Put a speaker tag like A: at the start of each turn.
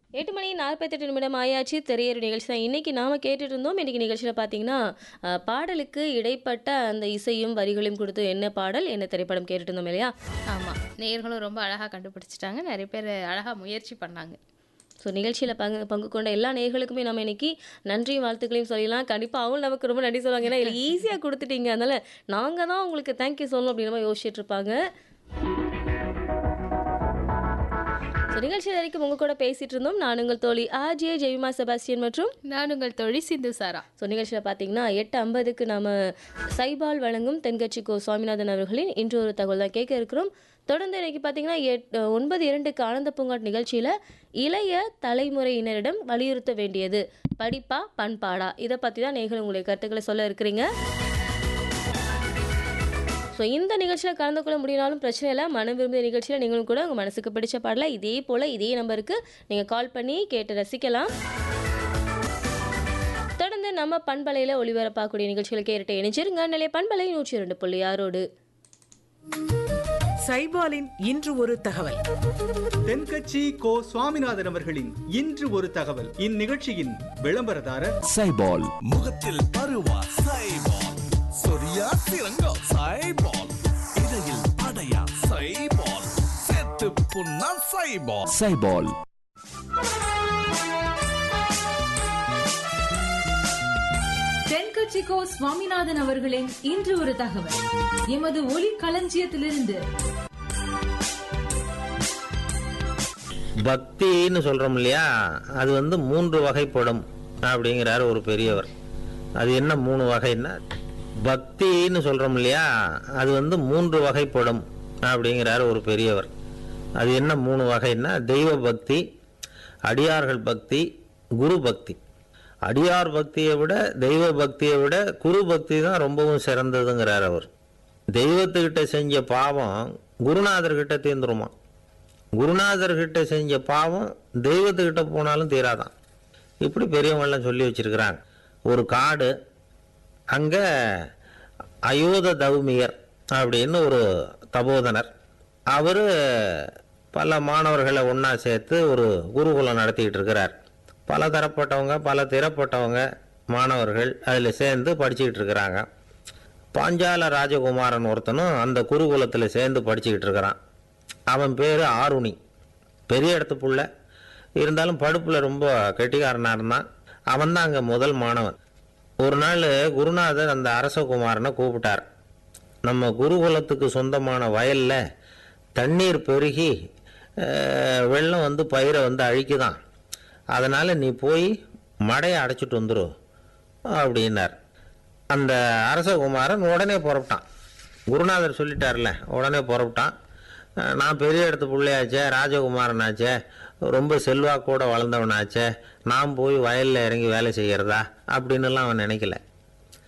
A: எட்டு மணி நாற்பத்தெட்டு நிமிடம் ஆயாச்சு திரையேறு நிகழ்ச்சி தான் இன்றைக்கி நாம் கேட்டுட்டு இருந்தோம் இன்றைக்கி நிகழ்ச்சியில் பார்த்தீங்கன்னா அஹ், பாடலுக்கு இடைப்பட்ட அந்த இசையும் வரிகளையும் கொடுத்து என்ன பாடல் என்ன திரைப்படம் கேட்டுட்டு இருந்தோம் இல்லையா
B: ஆமாம் நேயர்களும் ரொம்ப அழகாக கண்டுபிடிச்சிட்டாங்க நிறைய பேர் அழகாக முயற்சி பண்ணாங்க
A: ஸோ நிகழ்ச்சியில் பங்கு பங்கு கொண்ட எல்லா நேயர்களுக்குமே நம்ம இன்னைக்கு நன்றியும் வாழ்த்துக்களையும் சொல்லலாம் கண்டிப்பாக அவங்க நமக்கு ரொம்ப நன்றி சொல்லுவாங்க ஏன்னா இதில் ஈஸியாக கொடுத்துட்டீங்க அதனால் நாங்கள் தான் உங்களுக்கு தேங்க்யூ சொல்லணும் அப்படின்னு மாதிரி யோசிச்சுட்டு இருப்பாங்க ஸோ நிகழ்ச்சி வரைக்கும் உங்க கூட பேசிட்டு இருந்தோம் நான் உங்கள் தோழி ஆர்ஜே ஜெய்மா செபாஸ்டியன் மற்றும்
B: நான் உங்கள் தொழில் சிந்து சாரா
A: ஸோ நிகழ்ச்சியில் பார்த்தீங்கன்னா எட்டு ஐம்பதுக்கு நாம சைபால் வழங்கும் தென்கட்சி கோ சுவாமிநாதன் அவர்களின் இன்று ஒரு தகவல் தான் கேட்க இருக்கிறோம் தொடர்ந்து இன்னைக்கு பார்த்தீங்கன்னா எட் ஒன்பது இரண்டுக்கு ஆனந்த பூங்காட் நிகழ்ச்சியில் இளைய தலைமுறையினரிடம் வலியுறுத்த வேண்டியது படிப்பா பண்பாடா இதை பற்றி தான் நீங்கள் உங்களுடைய கருத்துக்களை சொல்ல இருக்கிறீங்க ஸோ இந்த நிகழ்ச்சியில் கலந்து கொள்ள முடியினாலும் பிரச்சனை இல்லை மனம் விரும்பிய நிகழ்ச்சியில் நீங்களும் கூட உங்கள் மனசுக்கு பிடிச்ச பாடலை இதே போல் இதே நம்பருக்கு நீங்கள் கால் பண்ணி கேட்டு ரசிக்கலாம் தொடர்ந்து நம்ம பண்பலையில் ஒளிபரப்பாகக்கூடிய நிகழ்ச்சிகளை கேட்டு இணைச்சிருங்க நிலைய பண்பலை நூற்றி இரண்டு புள்ளி ஆறோடு
C: சைபாலின் இன்று ஒரு தகவல்
D: தென்கட்சி கோ சுவாமிநாதன் அவர்களின் இன்று ஒரு தகவல் இந்நிகழ்ச்சியின் விளம்பரதாரர்
E: சைபால்
F: முகத்தில் பருவா சைபால் சொரியா சிறங்கோ சைபால் இடையில் அடையா சைபால் செத்து புண்ணா சைபால்
E: சைபால்
G: தென்கட்சிக்கோ சுவாமிநாதன் அவர்களின் இன்று ஒரு தகவல் எமது ஒளி களஞ்சியத்திலிருந்து
H: பக்தின்னு சொல்கிறோம் இல்லையா அது வந்து மூன்று வகைப்படும் அப்படிங்கிறார் ஒரு பெரியவர் அது என்ன மூணு வகைன்னா பக்தின்னு சொல்கிறோம் இல்லையா அது வந்து மூன்று வகைப்படும் அப்படிங்கிறார் ஒரு பெரியவர் அது என்ன மூணு வகைன்னா தெய்வ பக்தி அடியார்கள் பக்தி குரு பக்தி அடியார் பக்தியை விட தெய்வ பக்தியை விட குரு பக்தி தான் ரொம்பவும் சிறந்ததுங்கிறார் அவர் தெய்வத்துக்கிட்ட செஞ்ச பாவம் குருநாதர்கிட்ட தீர்ந்துருமா குருநாதர்கிட்ட செஞ்ச பாவம் தெய்வத்துக்கிட்ட போனாலும் தீராதான் இப்படி பெரியவங்களாம் சொல்லி வச்சிருக்கிறாங்க ஒரு காடு அங்கே அயோத தௌமியர் அப்படின்னு ஒரு தபோதனர் அவர் பல மாணவர்களை ஒன்றா சேர்த்து ஒரு குருகுலம் நடத்திக்கிட்டு இருக்கிறார் பல தரப்பட்டவங்க பல திறப்பட்டவங்க மாணவர்கள் அதில் சேர்ந்து படிச்சுக்கிட்டு இருக்கிறாங்க பாஞ்சால ராஜகுமாரன் ஒருத்தனும் அந்த குருகுலத்தில் சேர்ந்து படிச்சுக்கிட்டு இருக்கிறான் அவன் பேர் ஆருணி பெரிய இடத்து புள்ள இருந்தாலும் படுப்பில் ரொம்ப கெட்டிக்காரனாக இருந்தான் அவன் தான் அங்கே முதல் மாணவன் ஒரு நாள் குருநாதர் அந்த அரசகுமாரனை கூப்பிட்டார் நம்ம குருகுலத்துக்கு சொந்தமான வயலில் தண்ணீர் பெருகி அஹ், வெள்ளம் வந்து பயிரை வந்து அழிக்குதான் அதனால் நீ போய் மடையை அடைச்சிட்டு வந்துரு அப்படின்னார் அந்த அரசகுமாரன் உடனே புறப்பட்டான் குருநாதர் சொல்லிட்டார்ல உடனே புறப்பட்டான் அஹ் நான் பெரிய இடத்து பிள்ளையாச்சே ராஜகுமாரனாச்சே ரொம்ப செல்வாக்கோட வளர்ந்தவனாச்சே நான் போய் வயலில் இறங்கி வேலை செய்கிறதா அப்படின்னுலாம் அவன் நினைக்கல